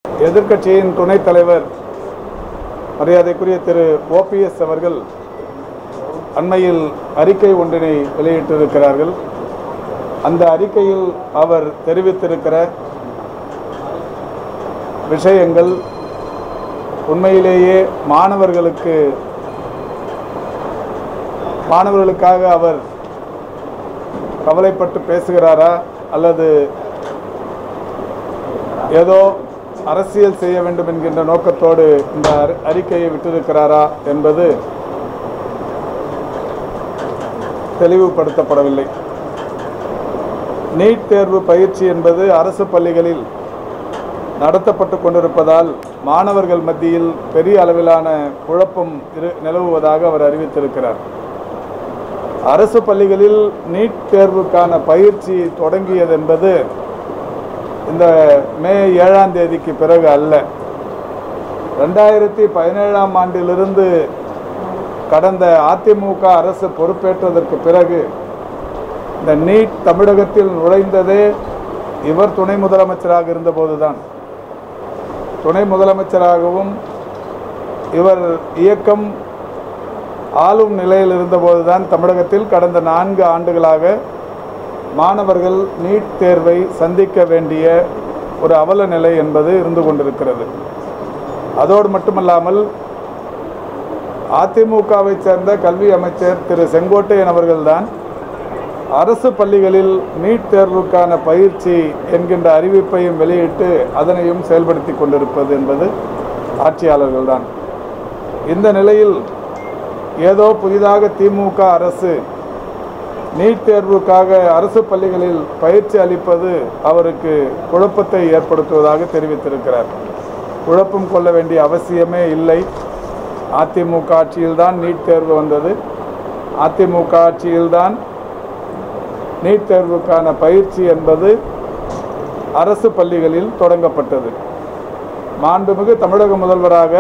எதிர்க்கட்சியின் துணைத் தலைவர் மரியாதைக்குரிய திரு ஓபிஎஸ் அவர்கள் அண்மையில் அறிக்கை ஒன்றினை வெளியிட்டிருக்கிறார்கள் அந்த அறிக்கையில் அவர் தெரிவித்திருக்கிற விஷயங்கள் உண்மையிலேயே மாணவர்களுக்கு மாணவர்களுக்காக அவர் கவலைப்பட்டு பேசுகிறாரா அல்லது ஏதோ அரசியல் செய்ய வேண்டும் என்கின்ற நோக்கத்தோடு இந்த அறி- அறிக்கையை விட்டிருக்கிறாரா என்பது தெளிவுபடுத்தப்படவில்லை நீட் தேர்வு பயிற்சி என்பது அரசு பள்ளிகளில் நடத்தப்பட்டு கொண்டிருப்பதால் மாணவர்கள் மத்தியில் பெரிய அளவிலான குழப்பம் இரு நிலவுவதாக அவர் அறிவித்திருக்கிறார் அரசு பள்ளிகளில் நீட் தேர்வுக்கான பயிற்சி தொடங்கியது என்பது இந்த மே ஏழாம் தேதிக்கு பிறகு அல்ல ரெண்டாயிரத்தி பதினேழாம் ஆண்டிலிருந்து கடந்த அதிமுக அரசு பொறுப்பேற்றதற்கு பிறகு இந்த நீட் தமிழகத்தில் நுழைந்ததே இவர் துணை முதலமைச்சராக இருந்தபோதுதான் துணை முதலமைச்சராகவும் இவர் இயக்கம் ஆளும் நிலையில் இருந்தபோதுதான் தமிழகத்தில் கடந்த நான்கு ஆண்டுகளாக மாணவர்கள் நீட் தேர்வை சந்திக்க வேண்டிய ஒரு அவல நிலை என்பது இருந்து கொண்டிருக்கிறது அதோடு மட்டுமல்லாமல் அதிமுகவை சேர்ந்த கல்வி அமைச்சர் திரு செங்கோட்டையன் அவர்கள்தான் அரசு பள்ளிகளில் நீட் தேர்வுக்கான பயிற்சி என்கின்ற அறிவிப்பையும் வெளியிட்டு அதனையும் செயல்படுத்தி கொண்டிருப்பது என்பது ஆட்சியாளர்கள்தான் இந்த நிலையில் ஏதோ புதிதாக திமுக அரசு நீட் தேர்வுக்காக அரசு பள்ளிகளில் பயிற்சி அளிப்பது அவருக்கு குழப்பத்தை ஏற்படுத்துவதாக தெரிவித்திருக்கிறார் குழப்பம் கொள்ள வேண்டிய அவசியமே இல்லை அதிமுக ஆட்சியில்தான் நீட் தேர்வு வந்தது அதிமுக ஆட்சியில்தான் நீட் தேர்வுக்கான பயிற்சி என்பது அரசு பள்ளிகளில் தொடங்கப்பட்டது மாண்புமிகு தமிழக முதல்வராக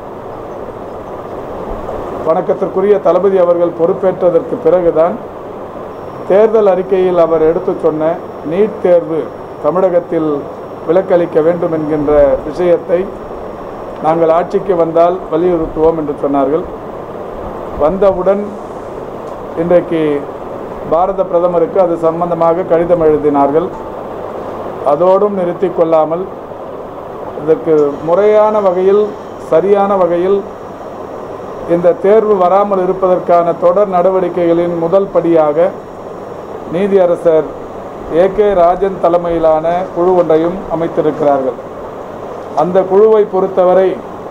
வணக்கத்திற்குரிய தளபதி அவர்கள் பொறுப்பேற்றதற்கு பிறகுதான் தேர்தல் அறிக்கையில் அவர் எடுத்துச் சொன்ன நீட் தேர்வு தமிழகத்தில் விலக்களிக்க வேண்டும் என்கின்ற விஷயத்தை நாங்கள் ஆட்சிக்கு வந்தால் வலியுறுத்துவோம் என்று சொன்னார்கள் வந்தவுடன் இன்றைக்கு பாரத பிரதமருக்கு அது சம்பந்தமாக கடிதம் எழுதினார்கள் அதோடும் நிறுத்தி கொள்ளாமல் இதற்கு முறையான வகையில் சரியான வகையில் இந்த தேர்வு வராமல் இருப்பதற்கான தொடர் நடவடிக்கைகளின் முதல் படியாக நீதியரசர் ஏ கே ராஜன் தலைமையிலான குழு ஒன்றையும் அமைத்திருக்கிறார்கள் அந்த குழுவை பொறுத்தவரை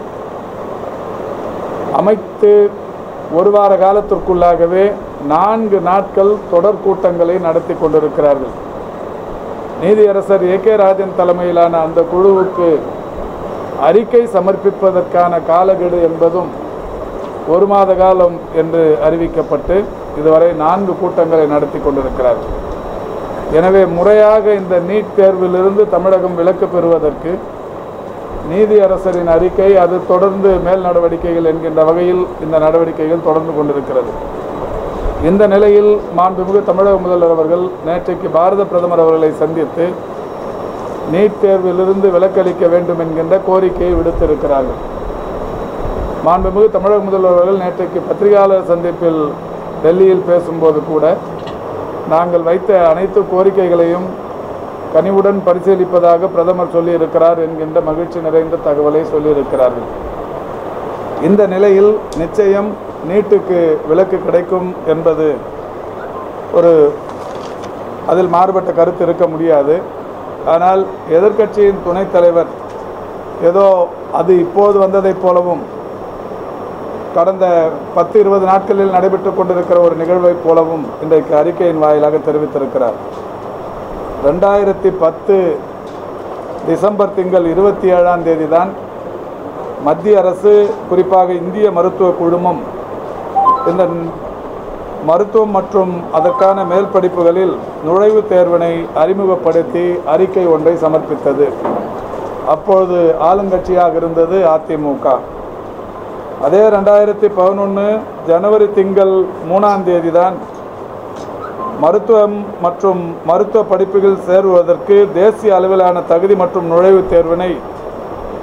அமைத்து ஒரு வார காலத்திற்குள்ளாகவே நான்கு நாட்கள் தொடர் கூட்டங்களை நடத்தி கொண்டிருக்கிறார்கள் நீதியரசர் ஏ கே ராஜன் தலைமையிலான அந்த குழுவுக்கு அறிக்கை சமர்ப்பிப்பதற்கான காலக்கெடு என்பதும் ஒரு மாத காலம் என்று அறிவிக்கப்பட்டு இதுவரை நான்கு கூட்டங்களை நடத்தி கொண்டிருக்கிறார்கள் எனவே முறையாக இந்த நீட் தேர்விலிருந்து தமிழகம் விலக்கு பெறுவதற்கு நீதியரசரின் அறிக்கை அது தொடர்ந்து மேல் நடவடிக்கைகள் என்கின்ற வகையில் இந்த நடவடிக்கைகள் தொடர்ந்து கொண்டிருக்கிறது இந்த நிலையில் மாண்புமிகு தமிழக முதல்வர் அவர்கள் நேற்றைக்கு பாரத பிரதமர் அவர்களை சந்தித்து நீட் தேர்விலிருந்து விலக்களிக்க வேண்டும் என்கின்ற கோரிக்கையை விடுத்திருக்கிறார்கள் மாண்புமிகு தமிழக முதல்வர் அவர்கள் நேற்றைக்கு பத்திரிகையாளர் சந்திப்பில் டெல்லியில் பேசும்போது கூட நாங்கள் வைத்த அனைத்து கோரிக்கைகளையும் கனிவுடன் பரிசீலிப்பதாக பிரதமர் சொல்லியிருக்கிறார் என்கின்ற மகிழ்ச்சி நிறைந்த தகவலை சொல்லியிருக்கிறார்கள் இந்த நிலையில் நிச்சயம் நீட்டுக்கு விலக்கு கிடைக்கும் என்பது ஒரு அதில் மாறுபட்ட கருத்து இருக்க முடியாது ஆனால் எதிர்க்கட்சியின் துணைத் தலைவர் ஏதோ அது இப்போது வந்ததைப் போலவும் கடந்த பத்து இருபது நாட்களில் நடைபெற்று கொண்டிருக்கிற ஒரு நிகழ்வைப் போலவும் இன்றைக்கு அறிக்கையின் வாயிலாக தெரிவித்திருக்கிறார் ரெண்டாயிரத்தி பத்து டிசம்பர் திங்கள் இருபத்தி ஏழாம் தேதி தான் மத்திய அரசு குறிப்பாக இந்திய மருத்துவ குழுமம் இந்த மருத்துவம் மற்றும் அதற்கான மேல் படிப்புகளில் நுழைவுத் தேர்வினை அறிமுகப்படுத்தி அறிக்கை ஒன்றை சமர்ப்பித்தது அப்பொழுது ஆளுங்கட்சியாக இருந்தது அதிமுக அதே ரெண்டாயிரத்தி பதினொன்று ஜனவரி திங்கள் மூணாம் தேதி தான் மருத்துவம் மற்றும் மருத்துவ படிப்புகள் சேருவதற்கு தேசிய அளவிலான தகுதி மற்றும் நுழைவுத் தேர்வினை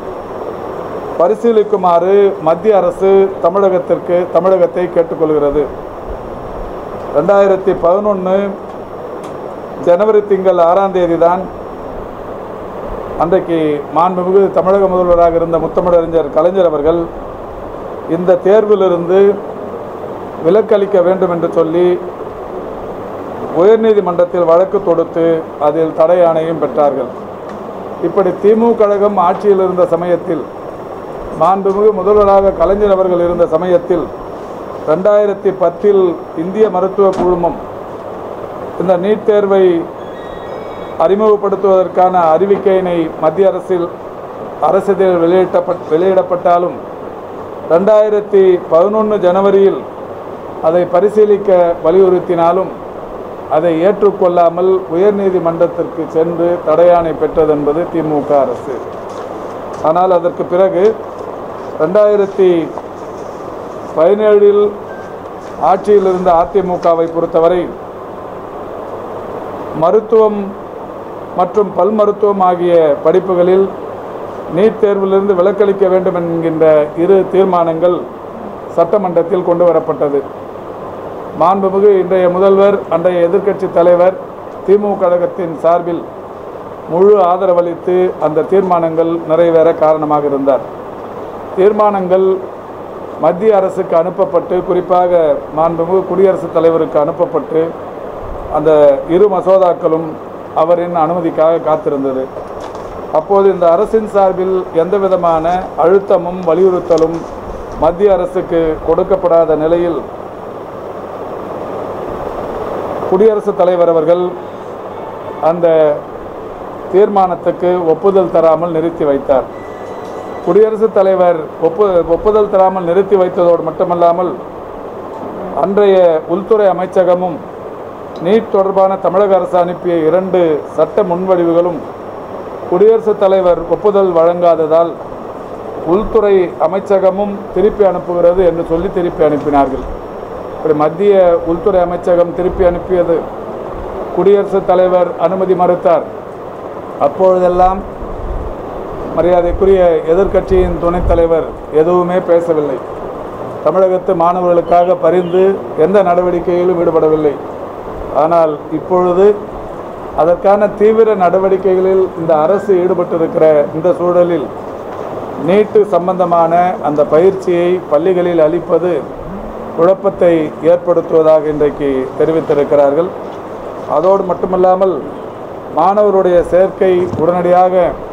பரிசீலிக்குமாறு மத்திய அரசு தமிழகத்திற்கு தமிழகத்தை கேட்டுக்கொள்கிறது ரெண்டாயிரத்தி பதினொன்று ஜனவரி திங்கள் ஆறாம் தேதி தான் அன்றைக்கு மாண்புமிகு தமிழக முதல்வராக இருந்த முத்தமிழறிஞர் கலைஞர் அவர்கள் இந்த தேர்விலிருந்து விலக்களிக்க வேண்டும் என்று சொல்லி உயர்நீதிமன்றத்தில் வழக்கு தொடுத்து அதில் தடை ஆணையம் பெற்றார்கள் இப்படி திமுக கழகம் ஆட்சியில் இருந்த சமயத்தில் மாண்புமிகு முதல்வராக கலைஞர் அவர்கள் இருந்த சமயத்தில் ரெண்டாயிரத்தி பத்தில் இந்திய மருத்துவ குழுமம் இந்த நீட் தேர்வை அறிமுகப்படுத்துவதற்கான அறிவிக்கையினை மத்திய அரசில் அரசிதழில் வெளியிட்டப்பட் வெளியிடப்பட்டாலும் ரெண்டாயிரத்தி பதினொன்று ஜனவரியில் அதை பரிசீலிக்க வலியுறுத்தினாலும் அதை ஏற்றுக்கொள்ளாமல் உயர்நீதிமன்றத்திற்கு சென்று தடையாணை பெற்றது என்பது திமுக அரசு ஆனால் அதற்கு பிறகு ரெண்டாயிரத்தி பதினேழில் ஆட்சியில் இருந்த அதிமுகவை பொறுத்தவரை மருத்துவம் மற்றும் பல் மருத்துவம் ஆகிய படிப்புகளில் நீட் தேர்விலிருந்து விலக்களிக்க வேண்டும் என்கின்ற இரு தீர்மானங்கள் சட்டமன்றத்தில் கொண்டு வரப்பட்டது மாண்புமிகு இன்றைய முதல்வர் அன்றைய எதிர்க்கட்சி தலைவர் திமுக கழகத்தின் சார்பில் முழு ஆதரவளித்து அந்த தீர்மானங்கள் நிறைவேற காரணமாக இருந்தார் தீர்மானங்கள் மத்திய அரசுக்கு அனுப்பப்பட்டு குறிப்பாக மாண்புமிகு குடியரசுத் தலைவருக்கு அனுப்பப்பட்டு அந்த இரு மசோதாக்களும் அவரின் அனுமதிக்காக காத்திருந்தது அப்போது இந்த அரசின் சார்பில் எந்த விதமான அழுத்தமும் வலியுறுத்தலும் மத்திய அரசுக்கு கொடுக்கப்படாத நிலையில் குடியரசுத் தலைவர் அவர்கள் அந்த தீர்மானத்துக்கு ஒப்புதல் தராமல் நிறுத்தி வைத்தார் குடியரசுத் தலைவர் ஒப்பு ஒப்புதல் தராமல் நிறுத்தி வைத்ததோடு மட்டுமல்லாமல் அன்றைய உள்துறை அமைச்சகமும் நீட் தொடர்பான தமிழக அரசு அனுப்பிய இரண்டு சட்ட முன்வடிவுகளும் குடியரசுத் தலைவர் ஒப்புதல் வழங்காததால் உள்துறை அமைச்சகமும் திருப்பி அனுப்புகிறது என்று சொல்லி திருப்பி அனுப்பினார்கள் இப்படி மத்திய உள்துறை அமைச்சகம் திருப்பி அனுப்பியது குடியரசுத் தலைவர் அனுமதி மறுத்தார் அப்பொழுதெல்லாம் மரியாதைக்குரிய எதிர்க்கட்சியின் துணைத் தலைவர் எதுவுமே பேசவில்லை தமிழகத்து மாணவர்களுக்காக பரிந்து எந்த நடவடிக்கையிலும் ஈடுபடவில்லை ஆனால் இப்பொழுது அதற்கான தீவிர நடவடிக்கைகளில் இந்த அரசு ஈடுபட்டிருக்கிற இந்த சூழலில் நீட்டு சம்பந்தமான அந்த பயிற்சியை பள்ளிகளில் அளிப்பது குழப்பத்தை ஏற்படுத்துவதாக இன்றைக்கு தெரிவித்திருக்கிறார்கள் அதோடு மட்டுமல்லாமல் மாணவருடைய சேர்க்கை உடனடியாக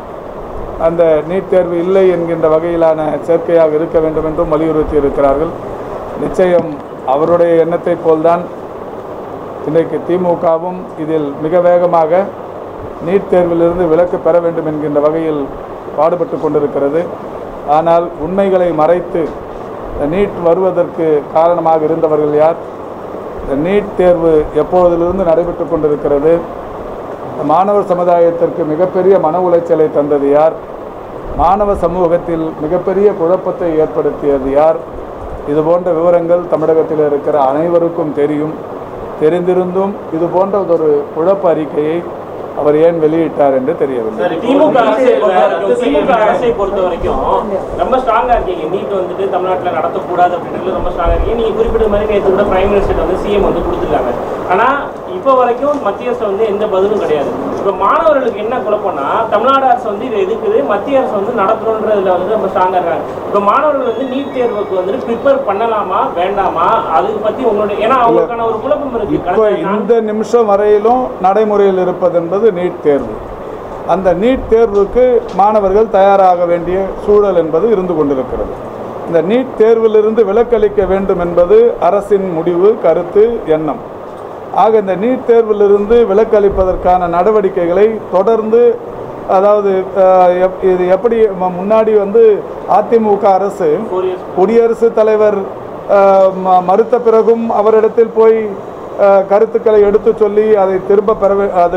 அந்த நீட் தேர்வு இல்லை என்கின்ற வகையிலான சேர்க்கையாக இருக்க வேண்டும் என்றும் வலியுறுத்தி இருக்கிறார்கள் நிச்சயம் அவருடைய எண்ணத்தைப் போல்தான் இன்றைக்கு திமுகவும் இதில் மிக வேகமாக நீட் தேர்விலிருந்து விலக்கு பெற வேண்டும் என்கின்ற வகையில் பாடுபட்டு கொண்டிருக்கிறது ஆனால் உண்மைகளை மறைத்து இந்த நீட் வருவதற்கு காரணமாக இருந்தவர்கள் யார் இந்த நீட் தேர்வு எப்பொழுதிலிருந்து நடைபெற்று கொண்டிருக்கிறது இந்த மாணவர் சமுதாயத்திற்கு மிகப்பெரிய மன உளைச்சலை தந்தது யார் மாணவ சமூகத்தில் மிகப்பெரிய குழப்பத்தை ஏற்படுத்தியது யார் இது போன்ற விவரங்கள் தமிழகத்தில் இருக்கிற அனைவருக்கும் தெரியும் தெரிந்திருந்தும் இது போன்ற ஒரு குழப்ப அறிக்கையை அவர் ஏன் வெளியிட்டார் என்று தெரியவில்லை சார், திமுக அரசை பொறுத்த வரைக்கும் திமுக அரசை பொறுத்த வரைக்கும் ரொம்ப ஸ்ட்ராங்கா இருக்கீங்க நீட் வந்துட்டு தமிழ்நாட்டுல நடத்தக்கூடாது அப்படின்றது ரொம்ப ஸ்ட்ராங்கா இருக்கீங்க நீங்க குறிப்பிட்ட மாதிரி நேற்று கூட பிரைம் மினிஸ்டர் வந்து சிஎம் வந்து கொடுத்துருக்காங்க ஆனா இப்போ வரைக்கும் மத்திய அரசு வந்து எந்த பதிலும் கிடையாது இப்போ மாணவர்களுக்கு என்ன குழப்பம்னா தமிழ்நாடு அரசு வந்து இது எதுக்குது மத்திய அரசு வந்து நடத்தணுன்றதுல வந்து ரொம்ப ஸ்ட்ராங்கா இருக்காங்க இப்போ மாணவர்கள் வந்து நீட் தேர்வுக்கு வந்துட்டு ப்ரிப்பேர் பண்ணலாமா வேண்டாமா அது பத்தி உங்களுடைய ஏன்னா அவங்களுக்கான ஒரு குழப்பம் இருக்கு இப்போ கடந்த நான்கு- இந்த நிமிஷம் வரையிலும் நடைமுறையில் இருப்பது என்பது நீட் தேர்வு அந்த நீட் தேர்வுக்கு மாணவர்கள் தயாராக வேண்டிய சூழல் என்பது இருந்து கொண்டிருக்கிறது இந்த நீட் தேர்விலிருந்து விலக்களிக்க வேண்டும் என்பது அரசின் முடிவு கருத்து எண்ணம் ஆக இந்த நீட் தேர்விலிருந்து விலக்களிப்பதற்கான நடவடிக்கைகளை தொடர்ந்து அதாவது அஹ், எப்- இது எப்படி ம- முன்னாடி வந்து அதிமுக அரசு four years குடியரசுத் தலைவர் அஹ், ம- மறுத்த பிறகும் அவரிடத்தில் போய் அஹ், கருத்துக்களை எடுத்து சொல்லி அதை திரும்ப பெற வே- அது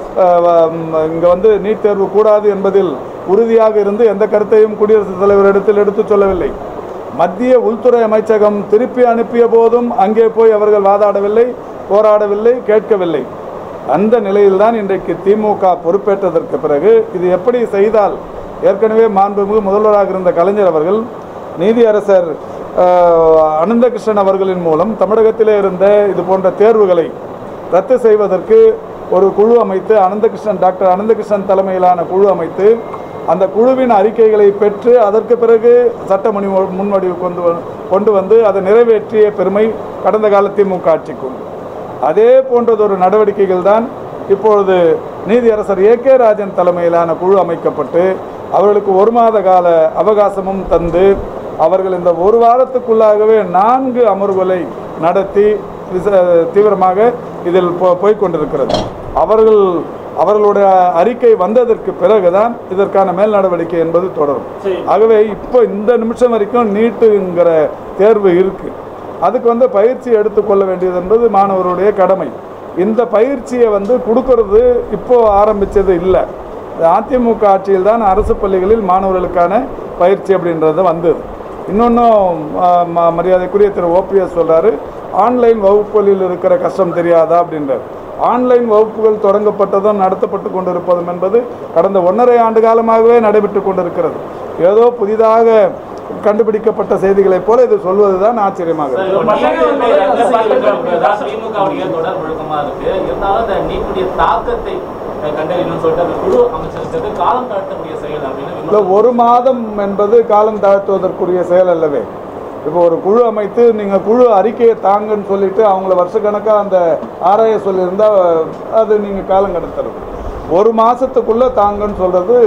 இங்கே வந்து நீட் தேர்வு கூடாது என்பதில் உறுதியாக இருந்து எந்த கருத்தையும் குடியரசுத் தலைவரிடத்தில் எடுத்து சொல்லவில்லை மத்திய உள்துறை அமைச்சகம் திருப்பி அனுப்பிய போதும் அங்கே போய் அவர்கள் வாதாடவில்லை போராடவில்லை கேட்கவில்லை அந்த நிலையில்தான் இன்றைக்கு திமுக பொறுப்பேற்றதற்கு பிறகு இது எப்படி செய்தால் ஏற்கனவே மாண்புமிகு முதல்வராக இருந்த கலைஞர் அவர்கள் நீதியரசர் ஆஹ், அனந்தகிருஷ்ணன் அவர்களின் மூலம் தமிழகத்திலே இருந்த இது போன்ற தேர்வுகளை ரத்து செய்வதற்கு ஒரு குழு அமைத்து அனந்தகிருஷ்ணன் டாக்டர் அனந்தகிருஷ்ணன் தலைமையிலான குழு அமைத்து அந்த குழுவின் அறிக்கைகளை பெற்று அதற்கு பிறகு சட்ட முனி முன்வடிவு கொண்டு வ- கொண்டு வந்து அதை நிறைவேற்றிய பெருமை கடந்த கால திமுக ஆட்சிக்கு உண்டு அதே போன்றதொரு நடவடிக்கைகள் தான் இப்பொழுது நீதியரசர் ஏ கே ராஜன் தலைமையிலான குழு அமைக்கப்பட்டு அவர்களுக்கு ஒரு மாத கால அவகாசமும் தந்து அவர்கள் இந்த ஒரு வாரத்துக்குள்ளாகவே நான்கு அமர்வுகளை நடத்தி விச- தீவிரமாக இதில் போ- போய்க் கொண்டிருக்கிறது அவர்கள் அவர்களுடைய அறிக்கை வந்ததற்கு பிறகுதான் இதற்கான மேல் நடவடிக்கை என்பது தொடரும் சரி. ஆகவே இப்போ இந்த நிமிஷம் வரைக்கும் நீட்டுங்கிற தேர்வு இருக்கு அதுக்கு வந்து பயிற்சி எடுத்துக்கொள்ள வேண்டியது என்பது மாணவருடைய கடமை இந்த பயிற்சியை வந்து கொடுக்கறது இப்போ ஆரம்பிச்சது இல்லை அதிமுக ஆட்சியில் தான் அரசு பள்ளிகளில் மாணவர்களுக்கான பயிற்சி அப்படின்றது வந்தது இன்னொன்றும் மரியாதைக்குரிய திரு ஓபிஎஸ் சொல்றாரு ஆன்லைன் வகுப்புகளில் இருக்கிற கஷ்டம் தெரியாதா அப்படின்றார் ஆன்லைன் வகுப்புகள் தொடங்கப்பட்டதும் நடத்தப்பட்டு கொண்டிருப்பதும் என்பது கடந்த ஒன்றரை ஆண்டு காலமாகவே நடைபெற்று கொண்டிருக்கிறது ஏதோ புதிதாக கண்டுபிடிக்கப்பட்ட செய்திகளைப் போல இது சொல்வதுதான் ஆச்சரியமாக இருக்கு. திமுகவுடைய தொடர் முழக்கமா இருக்கு இருந்தாலும் இந்த நீட்டுடைய தாக்கத்தை அஹ், கண்டறியணும்னு சொல்லிட்டு அந்த குழு அமைச்சிருக்கிறது காலம் தாழ்த்தக்கூடிய செயல் அப்படின்னு இந்த விமர்சனம் ஒரு மாதம் என்பது காலம் தாழ்த்துவதற்குரிய செயல் அல்லவே இப்போ ஒரு குழு அமைத்து நீங்கள் குழு அறிக்கையை தாங்கன்னு சொல்லிட்டு அவங்கள வருஷக்கணக்காக அந்த ஆராய சொல்லியிருந்தா அது நீங்கள் காலம் கடத்துறது ஒரு மாதத்துக்குள்ளே தாங்கன்னு சொல்கிறது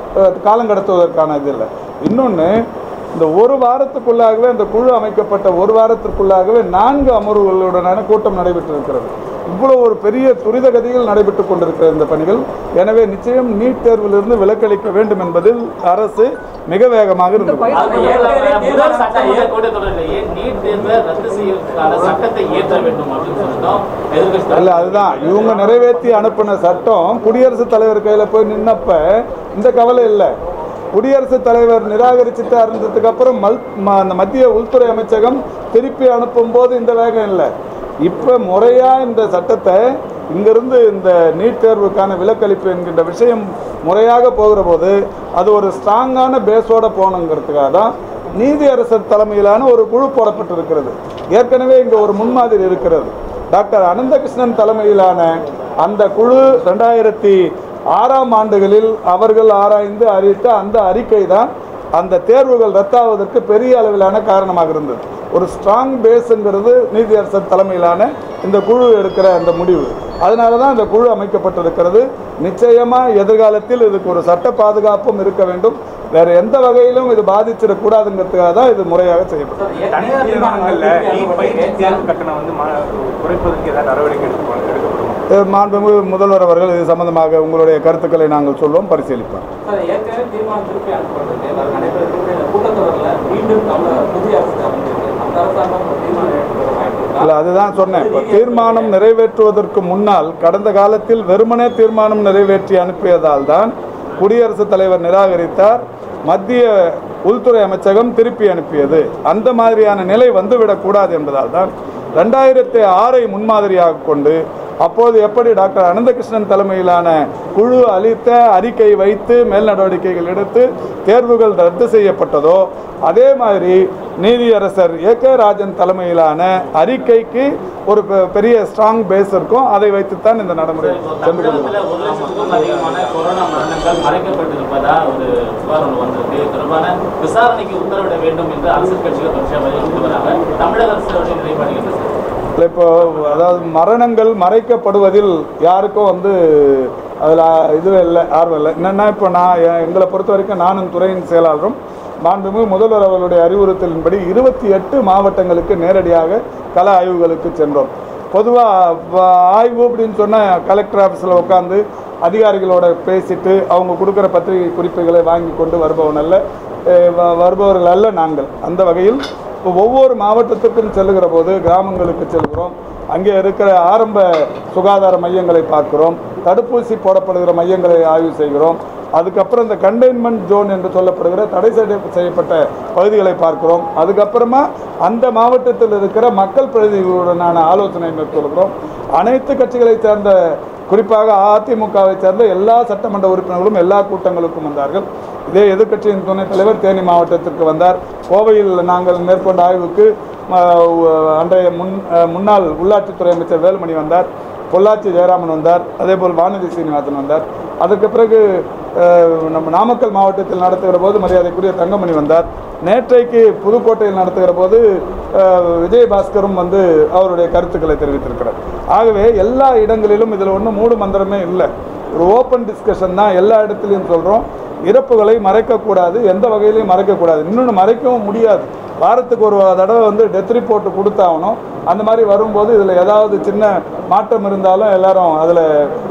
காலம் கடத்துவதற்கான இது இல்லை இன்னொன்று இந்த ஒரு வாரத்துக்குள்ளாகவே அந்த குழு அமைக்கப்பட்ட ஒரு வாரத்திற்குள்ளாகவே நான்கு அமர்வுகளுடனான கூட்டம் நடைபெற்றிருக்கிறது இவ்வளோ ஒரு பெரிய துரித கதியில் நடைபெற்று கொண்டிருக்கிற இந்த பணிகள் எனவே நிச்சயம் நீட் தேர்விலிருந்து விலக்களிக்க வேண்டும் என்பதில் அரசு மிக வேகமாக இருந்தது அது ஏற்கனவே முதல் சட்டமன்ற கூட்டத்தொடரிலேயே நீட் தேர்வை ரத்து செய்யறதுக்கான சட்டத்தை ஏற்ற வேண்டும் அப்படின்னு சொல்லிட்டோம் எதிர்கட்சி அல்ல அதுதான் இவங்க நிறைவேற்றி அனுப்பின சட்டம் குடியரசுத் தலைவர் கையில் போய் நின்னப்ப இந்த கவலை இல்லை குடியரசுத் தலைவர் நிராகரிச்சுட்டு இருந்ததுக்கு அப்புறம் மல் ம- அந்த மத்திய உள்துறை அமைச்சகம் திருப்பி அனுப்பும் போது இந்த வேகம் இல்லை இப்போ முறையாக இந்த சட்டத்தை இங்கிருந்து இந்த நீட் தேர்வுக்கான விலக்களிப்பு என்கின்ற விஷயம் முறையாக போகிற போது அது ஒரு ஸ்ட்ராங்கான பேஸோட போகணுங்கிறதுக்காக தான் நீதியரசர் தலைமையிலான ஒரு குழு போடப்பட்டிருக்கிறது ஏற்கனவே இங்கே ஒரு முன்மாதிரி இருக்கிறது டாக்டர் அனந்தகிருஷ்ணன் தலைமையிலான அந்த குழு ரெண்டாயிரத்தி ஆறாம் ஆண்டுகளில் அவர்கள் ஆராய்ந்து அறிவித்த அந்த அறிக்கை தான் அந்த தேர்வுகள் ரத்தாவதற்கு பெரிய அளவிலான காரணமாக இருந்தது ஒரு ஸ்ட்ராங் பேஸுங்கிறது நீதியரசர் தலைமையிலான இந்த குழு எடுக்கிற அந்த முடிவு அதனால தான் இந்த குழு அமைக்கப்பட்டிருக்கிறது நிச்சயமாக எதிர்காலத்தில் இதுக்கு ஒரு சட்ட பாதுகாப்பும் இருக்க வேண்டும் வேறு எந்த வகையிலும் இது பாதிச்சிடக்கூடாதுங்கிறதுக்காக தான் இது முறையாக செய்யப்பட்டது தனியார் நிறுவனங்கள்ல நீட் பயிற்சி தேர்வு கட்டணம் வந்து மா- குறைப்பதற்கு ஏதாவது நடவடிக்கை எடுக்கப்படும் எடுக்கப்படும் அஹ் மாண்புமிகு முதல்வர் அவர்கள் இது சம்பந்தமாக உங்களுடைய கருத்துக்களை நாங்கள் சொல்வோம் பரிசீலிப்போம் சார் ஏற்கனவே தீர்மானம் திருப்பி அனுப்பப்பட்டிருக்கு எல்லாரும் நடைபெறக்கூடிய இந்த கூட்டத்தொடரில் மீண்டும் தமிழ் புதிய அரசு அமைஞ்சிருக்கு அந்த அரசாங்கம் ஒரு தீர்மானம் எடுக்கிற வாய்ப்பு இருக்கா? இல்லை அதுதான் சொன்னேன் இப்போ தீர்மானம் நிறைவேற்றுவதற்கு முன்னால் கடந்த காலத்தில் வெறுமனே தீர்மானம் நிறைவேற்றி அனுப்பியதால் தான் குடியரசுத் தலைவர் நிராகரித்தார் மத்திய உள்துறை அமைச்சகம் திருப்பி அனுப்பியது அந்த மாதிரியான நிலை வந்துவிடக்கூடாது என்பதால் தான் ரெண்டாயிரத்தி ஆறை முன்மாதிரியாக கொண்டு அப்போது எப்படி டாக்டர் அனந்தகிருஷ்ணன் தலைமையிலான குழு அளித்த அறிக்கை வைத்து மேல் நடவடிக்கைகள் எடுத்து தேர்வுகள் ரத்து செய்யப்பட்டதோ அதே மாதிரி நீதியரசர் ஏ கே ராஜன் தலைமையிலான அறிக்கைக்கு ஒரு பெ- பெரிய ஸ்ட்ராங் பேஸ் இருக்கும் அதை வைத்துத்தான் இந்த நடைமுறை சென்று கொள்ளும் தமிழகத்துல ஒரு லட்சத்துக்கும் அதிகமான கொரோனா மரணங்கள் மறைக்கப்பட்டிருப்பதா ஒரு புகார் ஒன்று வந்திருக்கு இது தொடர்பான விசாரணைக்கு உத்தரவிட வேண்டும் என்று அரசியல் கட்சிகள் தொடர்ச்சியாக வலியுறுத்தி வராங்க தமிழக அரசு நிலைப்பாடு என்ன சார் இல்லை இப்போ அதாவது மரணங்கள் மறைக்கப்படுவதில் யாருக்கும் வந்து அதில் இது இல்லை ஆர்வம் இல்லை என்னென்னா இப்போ நான் எ- எங்களை பொறுத்த வரைக்கும் நானும் துறையின் செயலாளரும் மாண்புமிகு முதல்வர் அவர்களுடைய அறிவுறுத்தலின்படி இருபத்தி எட்டு மாவட்டங்களுக்கு நேரடியாக கள ஆய்வுகளுக்கு சென்றோம் பொதுவாக ஆய்வு அப்படின்னு சொன்னால் கலெக்டர் ஆஃபீஸில் உட்காந்து அதிகாரிகளோட பேசிட்டு அவங்க கொடுக்குற பத்திரிகை குறிப்புகளை வாங்கி கொண்டு வருபவன் அல்ல அஹ் வ- வருபவர்கள் அல்ல நாங்கள் அந்த வகையில் இப்போ ஒவ்வொரு மாவட்டத்துக்கும் செல்லுகிற போது கிராமங்களுக்கு செல்கிறோம் அங்கே இருக்கிற ஆரம்ப சுகாதார மையங்களை பார்க்கிறோம் தடுப்பூசி போடப்படுகிற மையங்களை ஆய்வு செய்கிறோம் அதுக்கப்புறம் இந்த கண்டெய்ன்மெண்ட் ஜோன் என்று சொல்லப்படுகிற தடை செய்ய- செய்யப்பட்ட பகுதிகளை பார்க்கிறோம் அதுக்கப்புறமா அந்த மாவட்டத்தில் இருக்கிற மக்கள் பிரதிநிதிகளுடனான ஆலோசனை மேற்கொள்கிறோம் அனைத்து கட்சிகளைச் சேர்ந்த குறிப்பாக அதிமுகவை சேர்ந்த எல்லா சட்டமன்ற உறுப்பினர்களும் எல்லா கூட்டங்களுக்கும் வந்தார்கள் இதே எதிர்க்கட்சியின் துணைத் தலைவர் தேனி மாவட்டத்திற்கு வந்தார் கோவையில் நாங்கள் மேற்கொண்ட ஆய்வுக்கு அஹ், அன்றைய முன் அஹ், முன்னாள் உள்ளாட்சித்துறை அமைச்சர் வேலுமணி வந்தார் பொள்ளாச்சி ஜெயராமன் வந்தார் அதேபோல் வானதி சீனிவாசன் வந்தார் அதற்கு பிறகு அஹ், நம்ம நாமக்கல் மாவட்டத்தில் நடத்துகிற போது மரியாதைக்குரிய தங்கமணி வந்தார் நேற்றைக்கு புதுக்கோட்டையில் நடத்துகிற போது அஹ், விஜயபாஸ்கரும் வந்து அவருடைய கருத்துக்களை தெரிவித்திருக்கிறார் ஆகவே எல்லா இடங்களிலும் இதில் ஒன்றும் மூடு மந்திரமே இல்லை ஒரு ஓப்பன் டிஸ்கஷன் தான் எல்லா இடத்துலையும் சொல்கிறோம் இறப்புகளை மறைக்கக்கூடாது எந்த வகையிலையும் மறைக்கக்கூடாது இன்னொன்று மறைக்கவும் முடியாது வாரத்துக்கு ஒரு தடவை வந்து டெத் ரிப்போர்ட் கொடுத்தாகணும் அந்த மாதிரி வரும்போது இதில் ஏதாவது சின்ன மாற்றம் இருந்தாலும் எல்லாரும் அதில்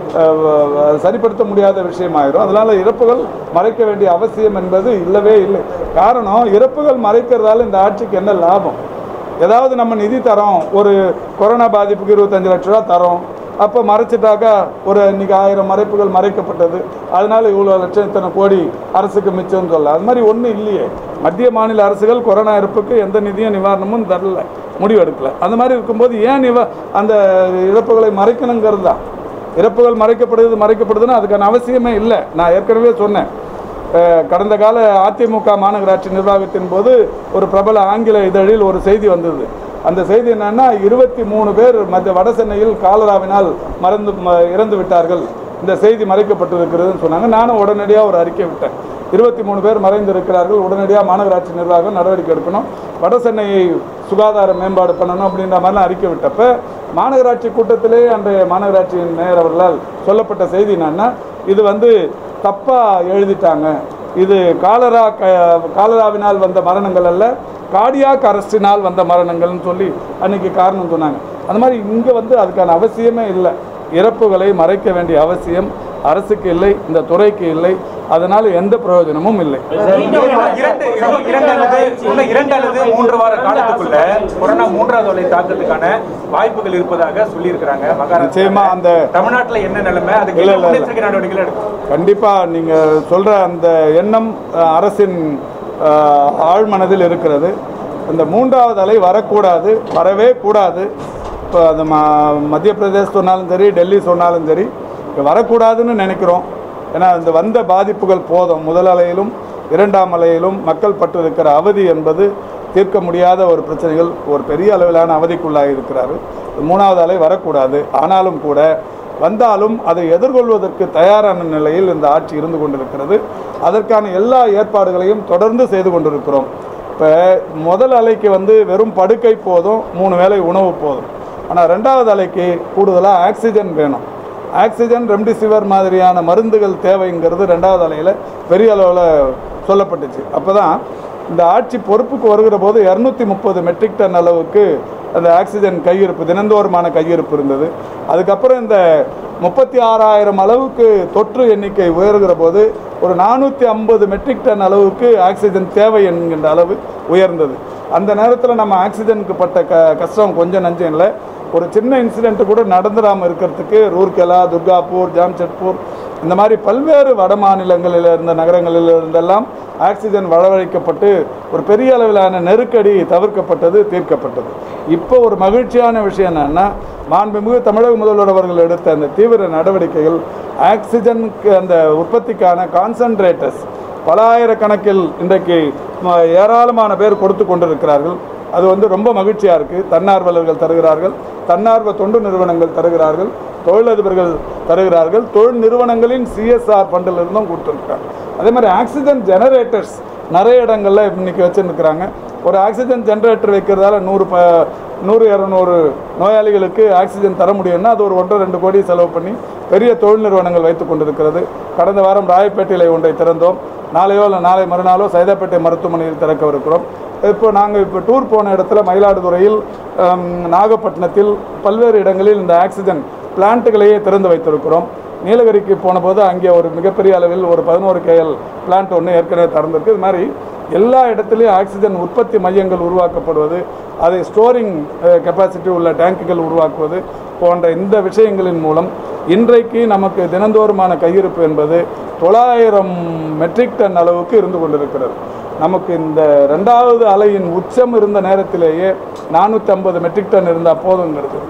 சரிப்படுத்த முடியாத விஷயமாயிரும் அதனால இறப்புகள் மறைக்க வேண்டிய அவசியம் என்பது இல்லவே இல்லை காரணம் இறப்புகள் மறைக்கிறதால இந்த ஆட்சிக்கு என்ன லாபம் ஏதாவது நம்ம நிதி தரோம் ஒரு கொரோனா பாதிப்புக்கு இருபத்தஞ்சு லட்ச ரூபா தரோம் அப்போ மறைச்சிட்டாக்கா ஒரு இன்னைக்கு ஆயிரம் மறைப்புகள் மறைக்கப்பட்டது அதனால இவ்வளோ லட்சம் இத்தனை கோடி அரசுக்கு மிச்சம்னு சொல்லலாம் அது மாதிரி ஒன்றும் இல்லையே மத்திய மாநில அரசுகள் கொரோனா இறப்புக்கு எந்த நிதியும் நிவாரணமும் தரல முடிவெடுக்கல அந்த மாதிரி இருக்கும்போது ஏன் நிவ அந்த இழப்புகளை மறைக்கணுங்கிறது தான் இறப்புகள் மறைக்கப்படுது மறைக்கப்படுதுன்னா அதுக்கான அவசியமே இல்லை நான் ஏற்கனவே சொன்னேன் அஹ் கடந்த கால அதிமுக மாநகராட்சி நிர்வாகத்தின் போது ஒரு பிரபல ஆங்கில இதழில் ஒரு செய்தி வந்தது அந்த செய்தி என்னன்னா இருபத்தி மூணு பேர் மத்திய வட சென்னையில் காலராவினால் மறந்து ம- இறந்து விட்டார்கள் இந்த செய்தி மறைக்கப்பட்டிருக்கிறதுன்னு சொன்னாங்க நானும் உடனடியாக ஒரு அறிக்கை விட்டேன் இருபத்தி மூணு பேர் மறைந்திருக்கிறார்கள் உடனடியாக மாநகராட்சி நிர்வாகம் நடவடிக்கை எடுக்கணும் வட சென்னையை சுகாதார மேம்பாடு பண்ணணும் அப்படின்ற மாதிரிலாம் அறிக்கை விட்டப்ப மாநகராட்சி கூட்டத்திலே அன்றைய மாநகராட்சியின் மேயர் அவர்களால் சொல்லப்பட்ட செய்தி என்னன்னா இது வந்து தப்பாக எழுதிட்டாங்க இது காலரா க காலராவினால் வந்த மரணங்கள் அல்ல கார்டியாக் அரஸ்டினால் வந்த மரணங்கள்னு சொல்லி அன்னைக்கு காரணம் சொன்னாங்க அந்த மாதிரி இங்கே வந்து அதுக்கான அவசியமே இல்லை இறப்புகளை மறைக்க வேண்டிய அவசியம் அரசுக்கு இல்லை இந்த துறைக்கு இல்லை அதனால் எந்த பிரயோஜனமும் இல்லை இரண்டு இரண்டு அல்லது இன்னும் இரண்டு அல்லது மூன்று வார காலத்துக்குள்ள கொரோனா மூன்றாவது அலை தாக்கத்துக்கான வாய்ப்புகள் இருப்பதாக சொல்லியிருக்கிறாங்க நிச்சயமா மகாராஷ்டிரா அந்த தமிழ்நாட்டுல என்ன நிலைமை அதுக்கு இல்ல, என்ன இல்ல, இல்ல. முன்னெச்சரிக்கை நடவடிக்கைகள் எடுக்கும் கண்டிப்பாக நீங்கள் சொல்கிற அந்த எண்ணம் அஹ், அரசின் அஹ், ஆழ்மனதில் இருக்கிறது இந்த மூன்றாவது அலை வரக்கூடாது வரவே கூடாது இப்போ அது ம மத்திய பிரதேஷ் சொன்னாலும் சரி டெல்லி சொன்னாலும் சரி இங்க வரக்கூடாதுன்னு நினைக்கிறோம் ஏன்னா இந்த வந்த பாதிப்புகள் போதும் முதல் அலையிலும் இரண்டாம் அலையிலும் மக்கள் பட்டு இருக்கிற அவதி என்பது தீர்க்க முடியாத ஒரு பிரச்சனைகள் ஒரு பெரிய அளவிலான அவதிக்குள்ளாகி இருக்கிறாரு மூணாவது அலை வரக்கூடாது ஆனாலும் கூட வந்தாலும் அதை எதிர்கொள்வதற்கு தயாரான நிலையில் இந்த ஆட்சி இருந்து கொண்டிருக்கிறது அதற்கான எல்லா ஏற்பாடுகளையும் தொடர்ந்து செய்து கொண்டிருக்கிறோம் இப்போ முதல் அலைக்கு வந்து வெறும் படுக்கை போதும் மூணு வேளை உணவு போதும் ஆனால் ரெண்டாவது அலைக்கு கூடுதலாக ஆக்சிஜன் வேணும் ஆக்சிஜன் ரெம்டிசிவர் மாதிரியான மருந்துகள் தேவைங்கிறது ரெண்டாவது அலையில் பெரிய அளவில் சொல்லப்பட்டுச்சு அப்போ தான் இந்த ஆட்சி பொறுப்புக்கு வருகிற போது இரநூத்தி முப்பது மெட்ரிக் டன் அளவுக்கு அந்த ஆக்சிஜன் கையிருப்பு தினந்தோறுமான கையிருப்பு இருந்தது அதுக்கப்புறம் இந்த முப்பத்தி ஆறாயிரம் அளவுக்கு தொற்று எண்ணிக்கை உயர்கிற போது ஒரு நானூற்றி ஐம்பது மெட்ரிக் டன் அளவுக்கு ஆக்சிஜன் தேவை என்கின்ற அளவு உயர்ந்தது அந்த நேரத்தில் நம்ம ஆக்சிஜனுக்கு பட்ட க கஷ்டம் கொஞ்சம் நஞ்சம் இல்லை ஒரு சின்ன இன்சிடென்ட் கூட நடந்துடாமல் இருக்கிறதுக்கு ரூர்கெலா துர்காப்பூர் ஜாம்ஷெட்பூர் இந்த மாதிரி பல்வேறு வட மாநிலங்களில் இருந்த நகரங்களில் இருந்தெல்லாம் ஆக்சிஜன் வரவழைக்கப்பட்டு ஒரு பெரிய அளவிலான நெருக்கடி தவிர்க்கப்பட்டது தீர்க்கப்பட்டது இப்போ ஒரு மகிழ்ச்சியான விஷயம் என்னன்னா மாண்புமிகு தமிழக முதல்வர் அவர்கள் எடுத்த அந்த தீவிர நடவடிக்கைகள் ஆக்சிஜனுக்கு அந்த உற்பத்திக்கான கான்சன்ட்ரேட்டர்ஸ் பலாயிரக்கணக்கில் இன்றைக்கு ம- ஏராளமான பேர் கொடுத்து கொண்டிருக்கிறார்கள் அது வந்து ரொம்ப மகிழ்ச்சியாக இருக்குது தன்னார்வலர்கள் தருகிறார்கள் தன்னார்வ தொண்டு நிறுவனங்கள் தருகிறார்கள் தொழிலதிபர்கள் தருகிறார்கள் தொழில் நிறுவனங்களின் சிஎஸ்ஆர் ஃபண்டில் இருந்தும் கொடுத்துருக்காங்க அதே மாதிரி ஆக்சிஜன் ஜெனரேட்டர்ஸ் நிறைய இடங்களில் இன்னைக்கு வச்சுருக்கிறாங்க ஒரு ஆக்சிஜன் ஜெனரேட்டர் வைக்கிறதால நூறு ப நூறு இரநூறு நோயாளிகளுக்கு ஆக்சிஜன் தர முடியும்னா அது ஒரு ஒன்றரை ரெண்டு கோடி செலவு பண்ணி பெரிய தொழில் நிறுவனங்கள் வைத்து கொண்டிருக்கிறது கடந்த வாரம் ராயப்பேட்டையில் ஒன்றை திறந்தோம் நாளையோ இல்லை நாளை மறுநாளோ சைதாப்பேட்டை மருத்துவமனையில் திறக்கவிருக்கிறோம் இப்போ நாங்கள் இப்போ டூர் போன இடத்துல மயிலாடுதுறையில் ஹம், நாகப்பட்டினத்தில் பல்வேறு இடங்களில் இந்த ஆக்சிஜன் பிளான்ட்டுகளையே திறந்து வைத்திருக்கிறோம் நீலகிரிக்கு போனபோது அங்கே ஒரு மிகப்பெரிய அளவில் ஒரு பதினோரு கேஎல் பிளான்ட் ஒன்று ஏற்கனவே திறந்திருக்கு இது மாதிரி எல்லா இடத்துலையும் ஆக்சிஜன் உற்பத்தி மையங்கள் உருவாக்கப்படுவது அதை ஸ்டோரிங் கெப்பாசிட்டி உள்ள டேங்குகள் உருவாக்குவது போன்ற இந்த விஷயங்களின் மூலம் இன்றைக்கு நமக்கு தினந்தோறுமான கையிருப்பு என்பது தொள்ளாயிரம் மெட்ரிக் டன் அளவுக்கு இருந்து கொண்டிருக்கிறது நமக்கு இந்த ரெண்டாவது அலையின் உச்சம் இருந்த நேரத்திலேயே நானூற்றி ஐம்பது மெட்ரிக் டன் இருந்தால் போதுங்கிறது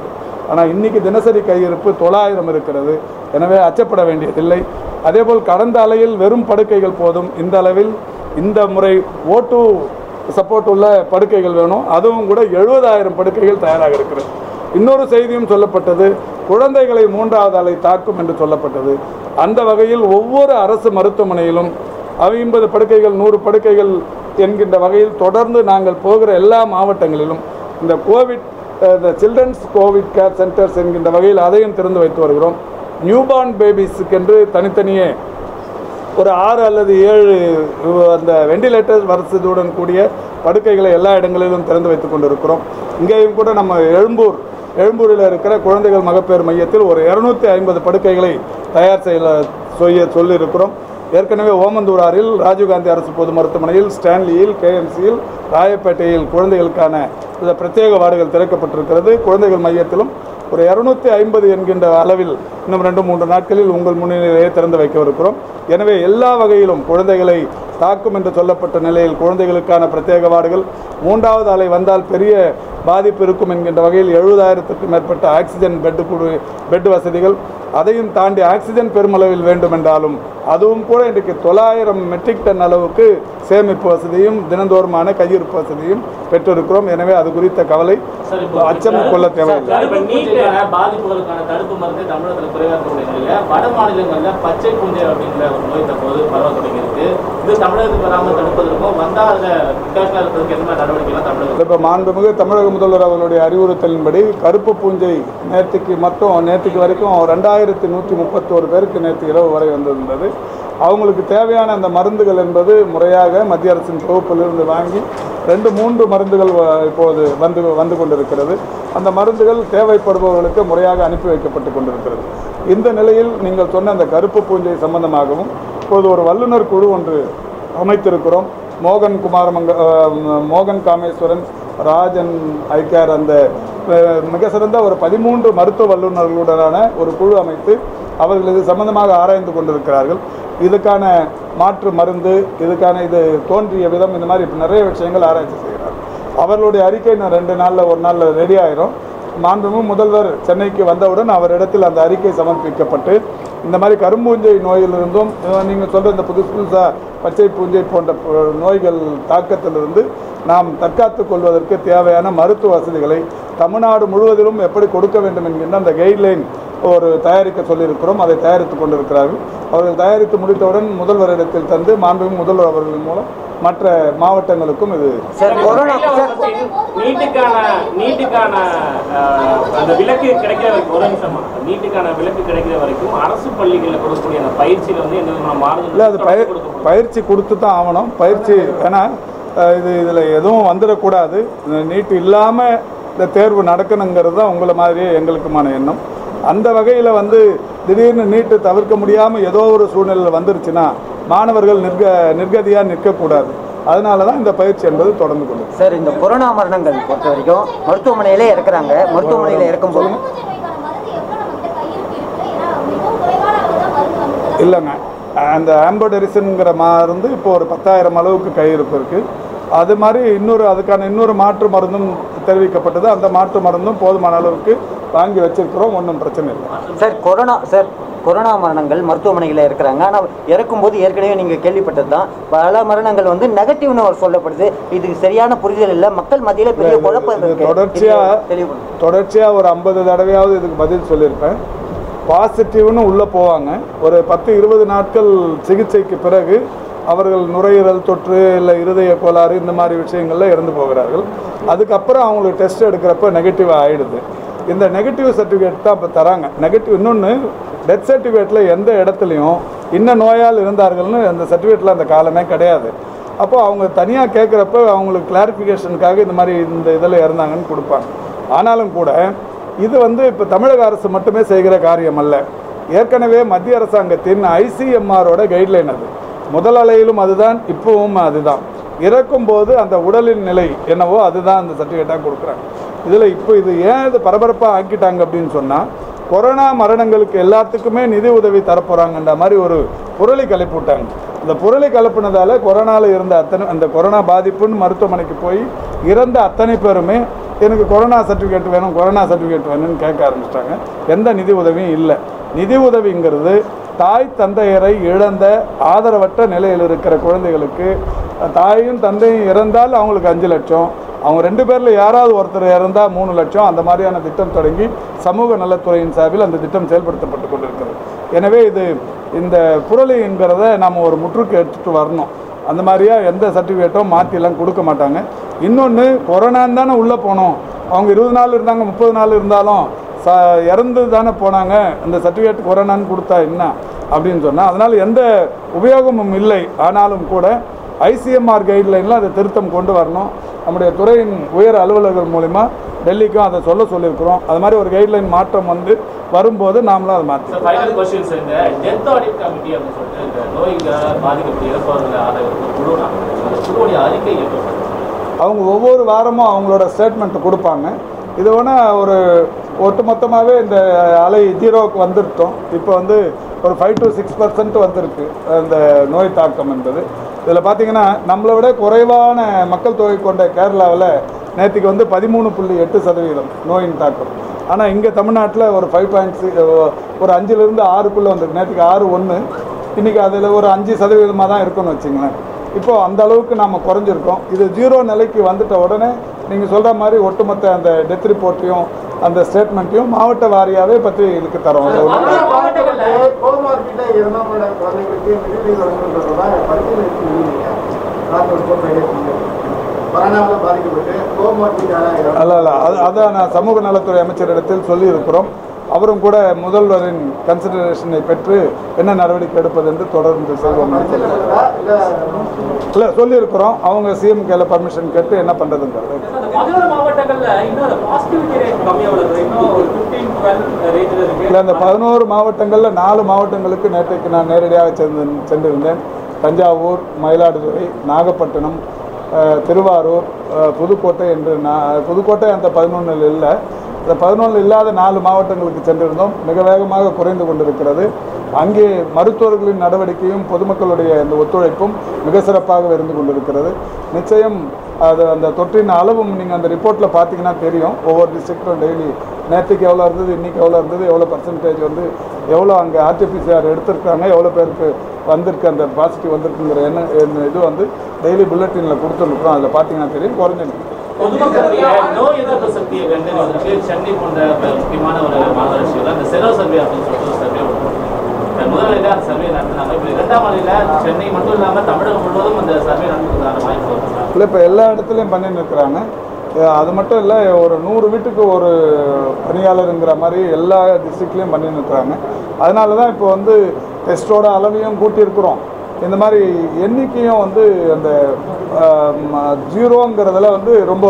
ஆனால் இன்னைக்கு தினசரி கையிருப்பு தொள்ளாயிரம் இருக்கிறது எனவே அச்சப்பட வேண்டியதில்லை அதேபோல் கடந்த அலையில் வெறும் படுக்கைகள் போதும் இந்த அளவில் இந்த முறை ஓட்டு சப்போர்ட் உள்ள படுக்கைகள் வேணும் அதுவும் கூட எழுபதாயிரம் படுக்கைகள் தயாராக இருக்கிறது இன்னொரு செய்தியும் சொல்லப்பட்டது குழந்தைகளை மூன்றாவது அலை தாக்கும் என்று சொல்லப்பட்டது அந்த வகையில் ஒவ்வொரு அரசு மருத்துவமனையிலும் ஐம்பது படுக்கைகள் நூறு படுக்கைகள் என்கின்ற வகையில் தொடர்ந்து நாங்கள் போகிற எல்லா மாவட்டங்களிலும் இந்த கோவிட் இந்த சில்ட்ரன்ஸ் கோவிட் கேர் சென்டர்ஸ் என்கின்ற வகையில் அதையும் திறந்து வைத்து வருகிறோம் நியூபார்ன் பேபிஸுக்கென்று தனித்தனியே ஒரு ஆறு அல்லது ஏழு அந்த வெண்டிலேட்டர் வசதியுடன் கூடிய படுக்கைகளை எல்லா இடங்களிலும் திறந்து வைத்துக் கொண்டிருக்கிறோம் இங்கேயும் கூட நம்ம எழும்பூர் எழும்பூரில் இருக்கிற குழந்தைகள் மகப்பேறு மையத்தில் ஒரு இரநூத்தி ஐம்பது படுக்கைகளை தயார் செய்ய செய்ய சொல்லியிருக்கிறோம் ஏற்கனவே ஓமந்தூராரில் ராஜீவ்காந்தி அரசு பொது மருத்துவமனையில் ஸ்டான்லியில் கேஎம்சியில் ராயப்பேட்டையில் குழந்தைகளுக்கான இந்த பிரத்யேக வார்டுகள் திறக்கப்பட்டிருக்கிறது குழந்தைகள் மையத்திலும் ஒரு இரநூத்தி ஐம்பது என்கின்ற அளவில் இன்னும் ரெண்டு மூன்று நாட்களில் உங்கள் முன்னிலையிலேயே திறந்து வைக்கவிருக்கிறோம் எனவே எல்லா வகையிலும் குழந்தைகளை தாக்கும் என்று சொல்லப்பட்ட நிலையில் குழந்தைகளுக்கான பிரத்யேக வார்டுகள் மூன்றாவது அலை வந்தால் பெரிய பாதிப்பு இருக்கும் என்கின்ற வகையில் எழுபதாயிரத்துக்கும் மேற்பட்ட ஆக்சிஜன் பெட்டு குழு பெட் வசதிகள் அதையும் தாண்டி ஆக்சிஜன் பெருமளவில் வேண்டும் என்றாலும் அதுவும் கூட இன்றைக்கு தொள்ளாயிரம் மெட்ரிக் டன் அளவுக்கு சேமிப்பு வசதியும் தினந்தோறுமான கையிருப்பு வசதியும் பெற்றிருக்கிறோம் எனவே அது குறித்த கவலை சார், இப்போ அச்சம் கொள்ள தேவையில்லை சார், கருப்பு பூஞ்சைக்கான பாதிப்புகளுக்கான தடுப்பு மருந்து தமிழகத்தில் குறைவாக இருக்கக்கூடிய நிலையில வட மாநிலங்கள்ல பச்சை பூஞ்சை அப்படிங்கிற ஒரு நோய் தற்போது பரவ தொடங்கியிருக்கு இது தமிழகத்துக்கு வராமல் தடுப்பதற்கும் வந்தா அதுல வித்தியாசம் இருக்கிறதுக்கு என்ன மாதிரி நடவடிக்கைலாம் தமிழகம் இப்போ மாண்புமிகு தமிழக முதல்வர் அவர்களுடைய அறிவுறுத்தலின்படி கருப்பு பூஞ்சை நேற்றுக்கு மட்டும் நேற்றுக்கு வரைக்கும் ரெண்டாயிரத்தி நூற்றி முப்பத்தோரு பேருக்கு நேற்று இரவு வரை வந்திருந்தது அவங்களுக்கு தேவையான அந்த மருந்துகள் என்பது முறையாக மத்திய அரசின் தொகுப்பிலிருந்து வாங்கி ரெண்டு மூன்று மருந்துகள் வ- இப்போது வந்து வந்து கொண்டிருக்கிறது அந்த மருந்துகள் தேவைப்படுபவர்களுக்கு முறையாக அனுப்பி வைக்கப்பட்டு கொண்டிருக்கிறது இந்த நிலையில் நீங்கள் சொன்ன அந்த கருப்பு பூஞ்சை சம்பந்தமாகவும் இப்போது ஒரு வல்லுநர் குழு ஒன்று அமைத்திருக்கிறோம் மோகன் குமார் மங்க அஹ் மோகன் காமேஸ்வரன் ராஜன் ஐக்கார் அந்த அஹ், மிக சிறந்த ஒரு பதிமூன்று மருத்துவ வல்லுநர்களுடனான ஒரு குழு அமைத்து அவர்கள் இது சம்பந்தமாக ஆராய்ந்து கொண்டிருக்கிறார்கள் இதுக்கான மாற்று மருந்து இதுக்கான இது தோன்றிய விதம் இந்த மாதிரி இப்ப நிறைய விஷயங்கள் ஆராய்ச்சி செய்கிறார்கள் அவர்களுடைய அறிக்கை இன்னும் ரெண்டு நாளில் ஒரு நாளில் ரெடி ஆயிரும் மாண்புமிகு முதல்வர் சென்னைக்கு வந்தவுடன் அவரிடத்தில் அந்த அறிக்கை சமர்ப்பிக்கப்பட்டு இந்த மாதிரி கரும்பூஞ்சை நோயிலிருந்தும் நீங்கள் சொல்கிற இந்த புதுசு புதுசாக பச்சை பூஞ்சை போன்ற பு- நோய்கள் தாக்கத்திலிருந்து நாம் தற்காத்துக் கொள்வதற்கு தேவையான மருத்துவ வசதிகளை தமிழ்நாடு முழுவதிலும் எப்படி கொடுக்க வேண்டும் என்கின்ற அந்த கைட்லைன் ஒரு தயாரிக்க சொல்லியிருக்கிறோம் அதை தயாரித்து கொண்டிருக்கிறார்கள் அவர்கள் தயாரித்து முடித்தவுடன் முதல்வரிடத்தில் தந்து மாண்புமிகு முதல்வர் அவர்கள் மூலம் மற்ற மாவட்டங்களுக்கும் இது சார் கொரோனா சார் நீட்டுக்கான நீட்டுக்கான அஹ், அந்த விலக்கு கிடைக்கிற வரைக்கும் ஒரு நிமிஷமா நீட்டுக்கான விலக்கு கிடைக்கிற வரைக்கும் அரசு பள்ளிகளில் கொடுக்கக்கூடிய அந்த பயிற்சியில வந்து எந்த விதமான இல்லை அது மாறுதல் பயிர் கொடுக்கப்படும் பயிற்சி கொடுத்து தான் ஆகணும் பயிற்சி ஏன்னா அஹ், இது இதில் எதுவும் வந்துடக்கூடாது இந்த நீட்டு இல்லாமல் இந்த தேர்வு நடக்கணுங்கிறது தான் உங்களை மாதிரியே எங்களுக்குமான எண்ணம் அந்த வகையில் வந்து திடீர்னு நீட்டு தவிர்க்க முடியாமல் ஏதோ ஒரு சூழ்நிலை வந்துருச்சுன்னா மாணவர்கள் நிர்க நிர்கதியாக நிற்கக்கூடாது அதனால தான் இந்த பயிற்சி என்பது தொடர்ந்து கொண்டு சார் இந்த கொரோனா மரணங்கள் பொறுத்த வரைக்கும் மருத்துவமனையிலே இறக்குறாங்க மருத்துவமனையில் இறக்கும் போது இல்லைங்க அந்த ஆம்போடரிசன்ங்கிற மருந்து இப்போ ஒரு பத்தாயிரம் அளவுக்கு கையிருப்பு இருக்குது அது மாதிரி இன்னொரு அதுக்கான இன்னொரு மாற்று மருந்தும் தெரிவிக்கப்பட்டது அந்த மாற்று மருந்தும் போதுமான அளவுக்கு வாங்கி வச்சிருக்கிறோம் ஒன்றும் பிரச்சனை இல்லை சார் கொரோனா சார் கொரோனா மரணங்கள் மருத்துவமனையில் இருக்கிறாங்க ஆனால் இறக்கும்போது ஏற்கனவே நீங்கள் கேள்விப்பட்டது தான் பல மரணங்கள் வந்து நெகட்டிவ்னு அவர் சொல்லப்படுது இதுக்கு சரியான புரிதல் இல்லை மக்கள் மத்தியில் பெரிய இது- குழப்பம் இது இருக்கு தொடர்ச்சியா- இது தெளிவுபடுத்துங்க. தொடர்ச்சியாக ஒரு ஐம்பது தடவையாவது இதுக்கு பதில் சொல்லியிருப்பேன் பாசிட்டிவ்னு உள்ளே போவாங்க ஒரு பத்து இருபது நாட்கள் சிகிச்சைக்கு பிறகு அவர்கள் நுரையீரல் தொற்று இல்லை இருதய கோளாறு இந்த மாதிரி விஷயங்களில் இறந்து போகிறார்கள் அதுக்கப்புறம் அவங்களுக்கு டெஸ்ட் எடுக்கிறப்ப நெகட்டிவாக ஆயிடுது இந்த நெகட்டிவ் சர்டிஃபிகேட் தான் இப்போ தராங்க நெகட்டிவ் இன்னொன்று டெத் சர்டிஃபிகேட்டில் எந்த இடத்துலையும் இன்ன நோயால் இருந்தார்கள்னு அந்த சர்டிஃபிகேட்டில் அந்த காலமே கிடையாது அப்போ அவங்க தனியாக கேட்குறப்ப அவங்களுக்கு கிளாரிஃபிகேஷனுக்காக இந்த மாதிரி இந்த இதில் இறந்தாங்கன்னு கொடுப்பாங்க ஆனாலும் கூட இது வந்து இப்போ தமிழக அரசு மட்டுமே செய்கிற காரியம் அல்ல ஏற்கனவே மத்திய அரசாங்கத்தின் ஐசிஎம்ஆரோட கைட்லைன் அது முதல் அலையிலும் அதுதான் இப்போவும் அதுதான் இறக்கும்போது அந்த உடலின் நிலை என்னவோ அதுதான் அந்த சர்டிஃபிகேட்டாக கொடுக்குறாங்க இதில் இப்போ இது ஏன் இது பரபரப்பாக ஆக்கிட்டாங்க அப்படின்னு சொன்னால் கொரோனா மரணங்களுக்கு எல்லாத்துக்குமே நிதி உதவி தரப்போகிறாங்கன்ற மாதிரி ஒரு புரளி கிளப்பி விட்டாங்க இந்த புரளி கலப்புனதால கொரோனாவில் இருந்த அத்தனை அந்த கொரோனா பாதிப்புன்னு மருத்துவமனைக்கு போய் இறந்த அத்தனை பேருமே எனக்கு கொரோனா சர்டிஃபிகேட் வேணும் கொரோனா சர்டிஃபிகேட் வேணும்னு கேட்க ஆரம்பிச்சிட்டாங்க எந்த நிதி உதவியும் இல்லை நிதி உதவிங்கிறது தாய் தந்தையரை இழந்த ஆதரவற்ற நிலையில் இருக்கிற குழந்தைகளுக்கு தாயும் தந்தையும் இறந்தால் அவங்களுக்கு அஞ்சு லட்சம் அவங்க ரெண்டு பேரில் யாராவது ஒருத்தர் இறந்தால் மூணு லட்சம் அந்த மாதிரியான திட்டம் தொடங்கி சமூக நலத்துறையின் சார்பில் அந்த திட்டம் செயல்படுத்தப்பட்டு கொண்டிருக்கிறது எனவே இது இந்த புரளிங்கிறத நாம் ஒரு முற்றுக்கு எடுத்துகிட்டு வரணும் அந்த மாதிரியா எந்த சர்டிஃபிகேட்டும் மாற்றிலாம் கொடுக்க மாட்டாங்க இன்னொன்று கொரோனான்னு தானே உள்ளே போனோம் அவங்க இருபது நாள் இருந்தாங்க முப்பது நாள் இருந்தாலும் ச இறந்து தானே போனாங்க அந்த சர்டிஃபிகேட் கொரோனான்னு கொடுத்தா என்ன அப்படின்னு சொன்னால் அதனால் எந்த உபயோகமும் இல்லை ஆனாலும் கூட ஐசிஎம்ஆர் கைட்லைனில் அதை திருத்தம் கொண்டு வரணும் நம்முடைய துறையின் உயர் அலுவலர்கள் மூலிமா டெல்லிக்கும் அதை சொல்ல சொல்லியிருக்கிறோம் அது மாதிரி ஒரு கைட்லைன் மாற்றம் வந்து வரும்போது நாமளும் அதை மாற்றி சார் ஃபைனல் கொஸ்டின்ஸ் இந்த டெத் ஆடிட் கமிட்டி அப்படின்னு சொல்லிட்டு இந்த நோய்களால் பாதிக்கப்பட்ட இறப்பவர்களை ஆதரவு ஒரு குழு நாங்கள் அந்த குழுவுடைய அறிக்கை எப்போ அவங்க ஒவ்வொரு வாரமும் அவங்களோட ஸ்டேட்மெண்ட் கொடுப்பாங்க இது வேணால் ஒரு ஒட்டுமொத்தமாகவே இந்த அலை ஜீரோவுக்கு வந்துருட்டோம் இப்போ வந்து ஒரு ஃபைவ் டு சிக்ஸ் பர்சன்ட் வந்திருக்கு அந்த நோய் தாக்கம் என்பது இதில் பார்த்தீங்கன்னா நம்மளை விட குறைவான மக்கள் தொகை கொண்ட கேரளாவில் நேற்றுக்கு வந்து பதிமூணு புள்ளி எட்டு சதவீதம் நோயின் தாக்கம் ஆனால் இங்கே தமிழ்நாட்டில் ஒரு ஃபைவ் பாயிண்ட் ஒரு அஞ்சுலேருந்து ஆறுக்குள்ளே வந்திருக்கு நேற்றுக்கு ஆறு ஒன்று இன்றைக்கி அதில் ஒரு அஞ்சு சதவீதமாக தான் இருக்குன்னு வச்சுங்களேன் இப்போ அந்த அளவுக்கு நாம் குறைஞ்சிருக்கோம் இது ஜீரோ நிலைக்கு வந்துட்ட உடனே நீங்கள் சொல்கிற மாதிரி ஒட்டுமொத்த அந்த டெத் ரிப்போர்ட்டையும் அந்த ஸ்டேட்மெண்ட்டையும் மாவட்ட வாரியாகவே பற்றி இதுக்கு தரோம் அது ஒரு- கோமார்பிட்ட இருந்தவங்களோட குழந்தைகளுக்கு மிகப்பெரிய வழங்குன்றதா பரிசீலனைக்கு இல்லைங்க டாக்டர் போட்டு கொரோனாவில் பாதிக்கப்பட்டு கோமார்பிட்டாக அல்ல அல்ல அது அதான் நான் சமூக நலத்துறை அமைச்சரிடத்தில் சொல்லியிருக்கிறோம் அவரும் கூட முதல்வரின் கன்சிடரேஷனை பெற்று என்ன நடவடிக்கை எடுப்பது என்று தொடர்ந்து செல்வோம் இல்லை சொல்லியிருக்கிறோம் அவங்க சிஎம் கையில் பர்மிஷன் கேட்டு என்ன பண்ணுறதுங்கிறது அந்த பதினோரு மாவட்டங்கள்ல இன்னும் அந்த பாசிட்டிவிட்டி ரேட் கம்மியா உள்ளது இன்னும் ஒரு ஃபிஃப்டீன் டுவெல் ரேஞ்சில் இருக்கு இல்லை அந்த பதினோரு மாவட்டங்களில் நாலு மாவட்டங்களுக்கு நேற்றைக்கு நான் நேரடியாக சென்று சென்றிருந்தேன் தஞ்சாவூர் மயிலாடுதுறை நாகப்பட்டினம் அஹ், திருவாரூர் அஹ், புதுக்கோட்டை என்று நான் புதுக்கோட்டை அந்த பதினொன்றில் இல்லை இந்த பதினொன்றில் இல்லாத நாலு மாவட்டங்களுக்கு சென்றிருந்தோம் மிக வேகமாக குறைந்து கொண்டிருக்கிறது அங்கே மருத்துவர்களின் நடவடிக்கையும் பொதுமக்களுடைய இந்த ஒத்துழைப்பும் மிக சிறப்பாக இருந்து கொண்டிருக்கிறது நிச்சயம் அது அந்த தொற்றின் அளவும் நீங்கள் அந்த ரிப்போர்ட்டில் பார்த்தீங்கன்னா தெரியும் ஒவ்வொரு டிஸ்ட்ரிக்டும் டெய்லி நேற்றுக்கு எவ்வளோ இருந்தது இன்றைக்கி எவ்வளோ இருந்தது எவ்வளோ பர்சன்டேஜ் வந்து எவ்வளோ அங்கே ஆர்டிபிசிஆர் எடுத்திருக்காங்க எவ்வளோ பேருக்கு வந்திருக்கு அந்த பாசிட்டிவ் வந்திருக்குங்கிற என்ன என்ன இது வந்து டெய்லி புல்லட்டினில் கொடுத்துருக்குறோம் அதில் பார்த்தீங்கன்னா தெரியும் குறைஞ்சிருக்கு பொதுமக்களுடைய நோய் எதிர்ப்பு சக்தியை கண்டறிவதற்கு சென்னை போன்ற ப- முக்கியமான ஒரு மாநகராட்சியில் அந்த செலவு சர்வே அப்படின்னு சொல்லிட்டு ஒரு சர்வே முதலில் அந்த சர்வே நடத்தினாங்க இப்போ இரண்டாம் நிலையில சென்னை மட்டும் இல்லாமல் தமிழகம் முழுவதும் அந்த சர்வே நடத்துறதுக்கான வாய்ப்பு வருது இல்லை இப்போ எல்லா இடத்துலையும் பண்ணின்னு இருக்கிறாங்க அஹ் அது மட்டும் இல்லை ஒரு நூறு வீட்டுக்கு ஒரு பணியாளருங்கிற மாதிரி எல்லா டிஸ்ட்ரிக்ட்லேயும் பண்ணின்னு இருக்கிறாங்க அதனால தான் இப்போ வந்து டெஸ்ட்டோட அளவையும் கூட்டியிருக்கிறோம் இந்த மாதிரி எண்ணிக்கையும் வந்து அந்த ஜீரோங்கிறதுல வந்து ரொம்ப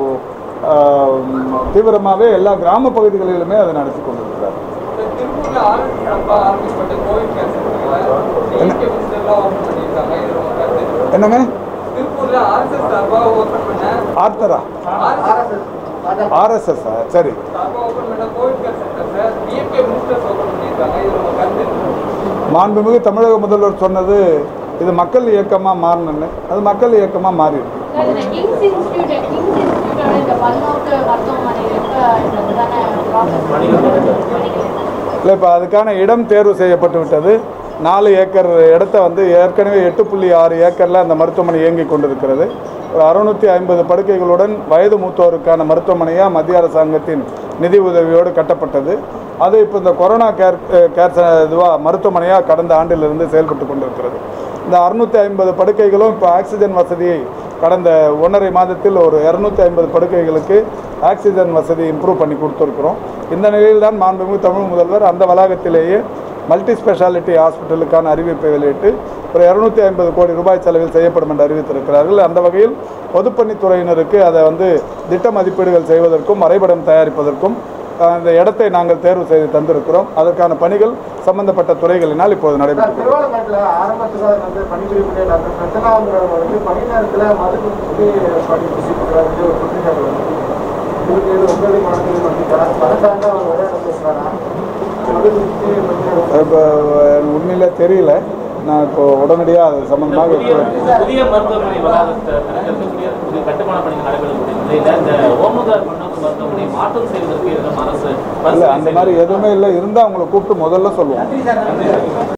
தீவிரமாகவே எல்லா கிராம பகுதிகளிலுமே அதை நடத்தி கொண்டிருக்கிறார் திருப்பூர்ல ஆரம்பி அப்பா ஆரம்பிக்கப்பட்ட கோவிட் கேர் சென்டர்ல எல்லாம் ஓபன் பண்ணியிருக்காங்க இது ரொம்ப கருத்து என்னங்க திருப்பூர்ல ஆர்எஸ்எஸ் சார்பா ஓபன் பண்ண ஆர்த்தரா ஆர்எஸ்எஸ் சரி சார்பா ஓபன் பண்ண கோவிட் கேர் சென்டர்ல டிஎம்கே மினிஸ்டர்ஸ் ஓபன் பண்ணியிருக்காங்க இது ரொம்ப கருத்து மாண்புமிகு தமிழக முதல்வர் சொன்னது இது மக்கள் இயக்கமாக மாறணுன்னு அது மக்கள் இயக்கமாக மாறி இருக்கு இந்த கிங்ஸ் இன்ஸ்டியூட் கிங்ஸ் இன்ஸ்டியூட்டோட இந்த பல்நோக்கு மருத்துவமனை இருக்க இதுதானே ப்ராசஸ் இல்லை இப்போ அதுக்கான இடம் தேர்வு செய்யப்பட்டு விட்டது நாலு ஏக்கர் இடத்த வந்து ஏற்கனவே எட்டு புள்ளி ஆறு ஏக்கரில் அந்த மருத்துவமனை இயங்கி கொண்டிருக்கிறது ஒரு அறுநூற்றி ஐம்பது படுக்கைகளுடன் வயது மூத்தோருக்கான மருத்துவமனையாக மத்திய அரசாங்கத்தின் நிதி உதவியோடு கட்டப்பட்டது அது இப்போ இந்த கொரோனா கேர் கேர் இதுவாக மருத்துவமனையாக கடந்த ஆண்டிலிருந்து செயல்பட்டு கொண்டிருக்கிறது இந்த அறுநூற்றி ஐம்பது படுக்கைகளும் இப்போ ஆக்சிஜன் வசதியை கடந்த ஒன்றரை மாதத்தில் ஒரு இரநூத்தி ஐம்பது படுக்கைகளுக்கு ஆக்சிஜன் வசதி இம்ப்ரூவ் பண்ணி கொடுத்துருக்குறோம் இந்த நிலையில் தான் மாண்புமிகு தமிழ் முதல்வர் அந்த வளாகத்திலேயே மல்டி ஸ்பெஷாலிட்டி ஹாஸ்பிட்டலுக்கான அறிவிப்பை வெளியிட்டு ஒரு இரநூத்தி ஐம்பது கோடி ரூபாய் செலவில் செய்யப்படும் என்று அறிவித்திருக்கிறார்கள் அந்த வகையில் பொதுப்பணித்துறையினருக்கு அதை வந்து திட்ட மதிப்பீடுகள் செய்வதற்கும் வரைபடம் தயாரிப்பதற்கும் அஹ், இந்த இடத்தை நாங்கள் தேர்வு செய்து தந்திருக்கிறோம் அதற்கான பணிகள் சம்பந்தப்பட்ட துறைகளினால் இப்போது நடைபெற்று திருவாரூர்ல ஆரம்பத்துல வந்து பணிபுரிப்பு டாக்டர் பிரச்சனாங்கிறவங்க வந்து பணி நேரத்துல மது குடிச்சிட்டு பணி புசிக்கிறார் வந்து ஒரு குற்றச்சாட்டு வந்து இருபத்தி ஏழு ஒன்பது மாதங்கள் பண்ணிக்கிறார் பன்னெண்டாண்டு அவர் ஒரே இடம் பேசுறாரா மது குடிச்சு பணி நேரம் இப்போ எனக்கு உண்மையிலே தெரியல நான் இப்போ உடனடியாக அது இந்த சம்பந்தமாக புதிய இப்போ புதிய மருத்துவமனை வளாகத்தை திறக்கக்கூடிய புதிய கட்டுமான பணிகள் நடைபெறக்கூடிய நிலையில இந்த ஓமுகார் பன்னோக்கு மருத்துவமனை மாற்றம் செய்வதற்கு எதுவும் அரசு இல்லை அந்த மாதிரி எதுவுமே இல்லை இருந்தால் அவங்களை கூப்பிட்டு முதல்ல சொல்லுவோம்